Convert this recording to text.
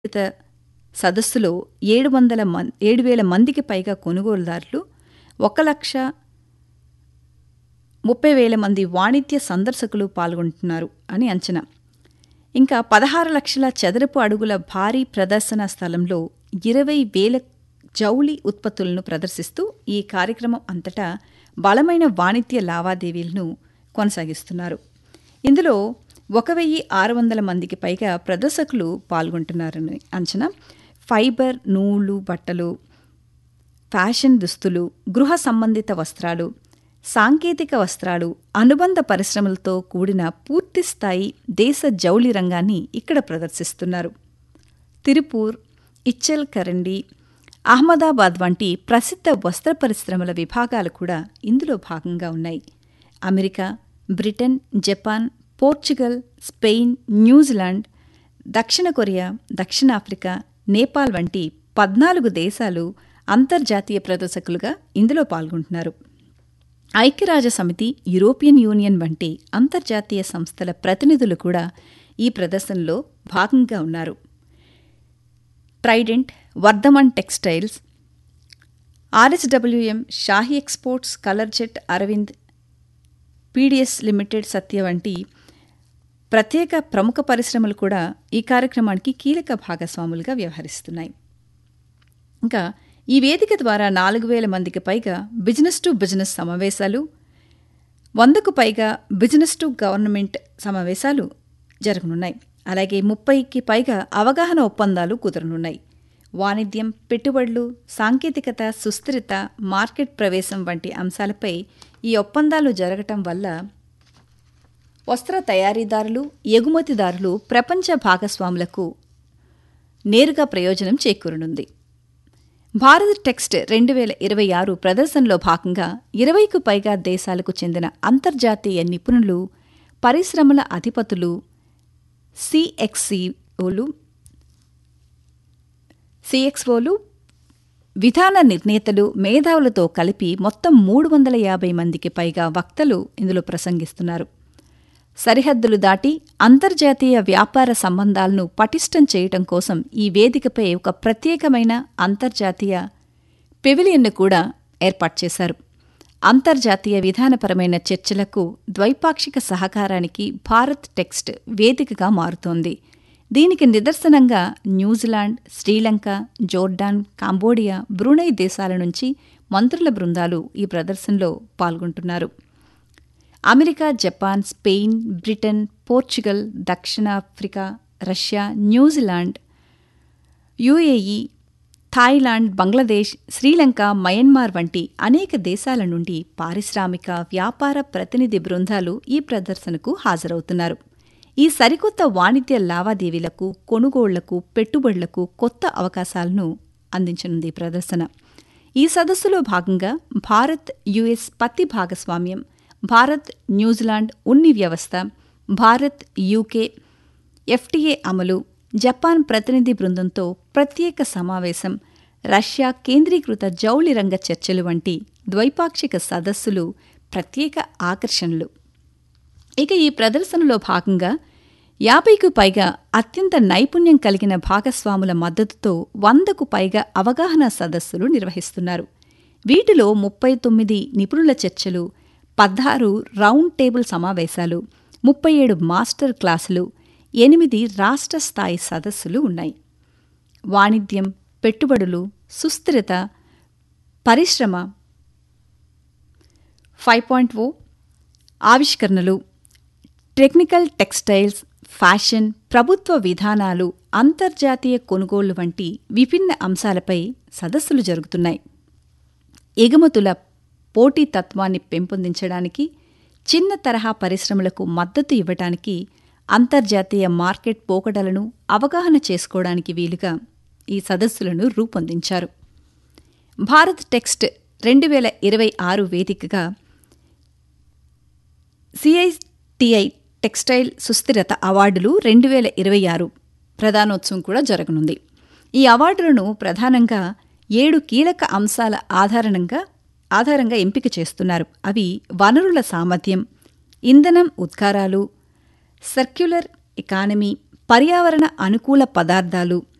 విస్తృత సదస్సులో ఏడు వందల మం ఏడు వేల మందికి పైగా కొనుగోలుదారులు ఒక లక్ష ముప్పై వేల మంది వాణిజ్య సందర్శకులు పాల్గొంటున్నారు అని అంచనా ఇంకా పదహారు లక్షల చదరపు అడుగుల భారీ ప్రదర్శన స్థలంలో ఇరవై వేల జౌళి ఉత్పత్తులను ప్రదర్శిస్తూ ఈ కార్యక్రమం అంతటా బలమైన వాణిజ్య లావాదేవీలను కొనసాగిస్తున్నారు ఇందులో ఒక వెయ్యి ఆరు వందల మందికి పైగా ప్రదర్శకులు పాల్గొంటున్నారని అంచనా ఫైబర్ నూలు బట్టలు ఫ్యాషన్ దుస్తులు గృహ సంబంధిత వస్త్రాలు సాంకేతిక వస్త్రాలు అనుబంధ పరిశ్రమలతో కూడిన పూర్తిస్థాయి దేశ జౌళి రంగాన్ని ఇక్కడ ప్రదర్శిస్తున్నారు తిరుపూర్ ఇచ్చల్ కరండి అహ్మదాబాద్ వంటి ప్రసిద్ధ వస్త్ర పరిశ్రమల విభాగాలు కూడా ఇందులో భాగంగా ఉన్నాయి America Britain Japan Portugal Spain New Zealand దక్షిణ కొరియా దక్షిణాఫ్రికా నేపాల్ వంటి పద్నాలుగు దేశాలు అంతర్జాతీయ ప్రదర్శకులుగా ఇందులో పాల్గొంటున్నారు ఐక్యరాజ్య సమితి యూరోపియన్ యూనియన్ వంటి అంతర్జాతీయ సంస్థల ప్రతినిధులు కూడా ఈ ప్రదర్శనలో భాగంగా ఉన్నారు Trident Vardhman Textiles RSWM Shahi Exports Colorjet Arvind PDS Limited Satya వంటి ప్రత్యేక ప్రముఖ పరిశ్రమలు కూడా ఈ కార్యక్రమానికి కీలక భాగస్వాములుగా వ్యవహరిస్తున్నాయి ఇంకా ఈ వేదిక ద్వారా నాలుగు వేల మందికి పైగా బిజినెస్ టు బిజినెస్ సమావేశాలు వందకు పైగా బిజినెస్ టు గవర్నమెంట్ సమావేశాలు జరగనున్నాయి అలాగే ముప్పైకి పైగా అవగాహన ఒప్పందాలు కుదరనున్నాయి వాణిజ్యం పెట్టుబడులు సాంకేతికత సుస్థిరత మార్కెట్ ప్రవేశం వంటి అంశాలపై ఈ ఒప్పందాలు జరగటం వల్ల వస్త్ర తయారీదారులు ఎగుమతిదారులు ప్రపంచ భాగస్వాములకు నేరుగా ప్రయోజనం చేకూరనుంది భారత్ టెక్స్ట్ రెండు వేల ఇరవై ఆరు ప్రదర్శనలో భాగంగా ఇరవైకు పైగా దేశాలకు చెందిన అంతర్జాతీయ నిపుణులు పరిశ్రమల అధిపతులు సిఎక్సిఓలు సిఎక్స్ఓలు విధాన నిర్ణేతలు మేధావులతో కలిపి మొత్తం మూడు వందల యాభై మందికి పైగా వక్తలు ఇందులో ప్రసంగిస్తున్నారు సరిహద్దులు దాటి అంతర్జాతీయ వ్యాపార సంబంధాలను పటిష్టం చేయటం కోసం ఈ వేదికపై ఒక ప్రత్యేకమైన అంతర్జాతీయ పెవిలియన్ను కూడా ఏర్పాటు చేశారు అంతర్జాతీయ విధానపరమైన చర్చలకు ద్వైపాక్షిక సహకారానికి భారత్ టెక్స్ట్ వేదికగా మారుతోంది దీనికి నిదర్శనంగా New Zealand Sri Lanka Jordan Cambodia Brunei దేశాల నుంచి మంత్రుల బృందాలు ఈ ప్రదర్శనలో పాల్గొంటున్నారు America Japan Spain Britain Portugal దక్షిణాఫ్రికా Russia New Zealand UAE Thailand Bangladesh Sri Lanka Myanmar వంటి అనేక దేశాల నుండి పారిశ్రామిక వ్యాపార ప్రతినిధి బృందాలు ఈ ప్రదర్శనకు హాజరవుతున్నారు ఈ సరికొత్త వాణిజ్య లావాదేవీలకు కొనుగోళ్లకు పెట్టుబడులకు కొత్త అవకాశాలను అందించనుంది ఈ ప్రదర్శన ఈ సదస్సులో భాగంగా భారత్ యుఎస్ పత్తి భాగస్వామ్యం భారత్ న్యూజిలాండ్ ఉన్ని వ్యవస్థ భారత్ యూకే ఎఫ్టీఏ అమలు జపాన్ ప్రతినిధి బృందంతో ప్రత్యేక సమావేశం రష్యా కేంద్రీకృత జౌళి రంగ చర్చలు వంటి ద్వైపాక్షిక సదస్సులు ప్రత్యేక ఆకర్షణలు ఇక ఈ ప్రదర్శనలో భాగంగా యాభైకు పైగా అత్యంత నైపుణ్యం కలిగిన భాగస్వాముల మద్దతుతో వందకు పైగా అవగాహన సదస్సులు నిర్వహిస్తున్నారు వీటిలో ముప్పై తొమ్మిది నిపుణుల చర్చలు పదహారు రౌండ్ టేబుల్ సమావేశాలు ముప్పై ఏడు మాస్టర్ క్లాసులు ఎనిమిది రాష్ట్ర స్థాయి సదస్సులు ఉన్నాయి వాణిజ్యం పెట్టుబడులు సుస్థిరత పరిశ్రమ ఫైవ్ పాయింట్ ఓ ఆవిష్కరణలు టెక్నికల్ టెక్స్టైల్స్ ఫ్యాషన్ ప్రభుత్వ విధానాలు అంతర్జాతీయ కొనుగోళ్లు వంటి విభిన్న అంశాలపై సదస్సులు జరుగుతున్నాయి ఎగుమతుల పోటీతత్వాన్ని పెంపొందించడానికి చిన్న తరహా పరిశ్రమలకు మద్దతు ఇవ్వటానికి అంతర్జాతీయ మార్కెట్ పోకడలను అవగాహన చేసుకోవడానికి వీలుగా ఈ సదస్సులను రూపొందించారు భారత్ టెక్స్ట్ రెండు వేల ఇరవై ఆరు వేదికగా సిఐటిఐ టెక్స్టైల్ సుస్థిరత అవార్డులు రెండు వేల ఇరవై ఆరు ప్రధానోత్సవం కూడా జరగనుంది ఈ అవార్డులను ప్రధానంగా ఏడు కీలక అంశాల ఆధారంగా ఆధారంగా ఎంపిక చేస్తున్నారు అవి వనరుల సామర్థ్యం ఇంధనం ఉద్గారాలు సర్క్యులర్ ఎకానమీ పర్యావరణ అనుకూల పదార్థాలు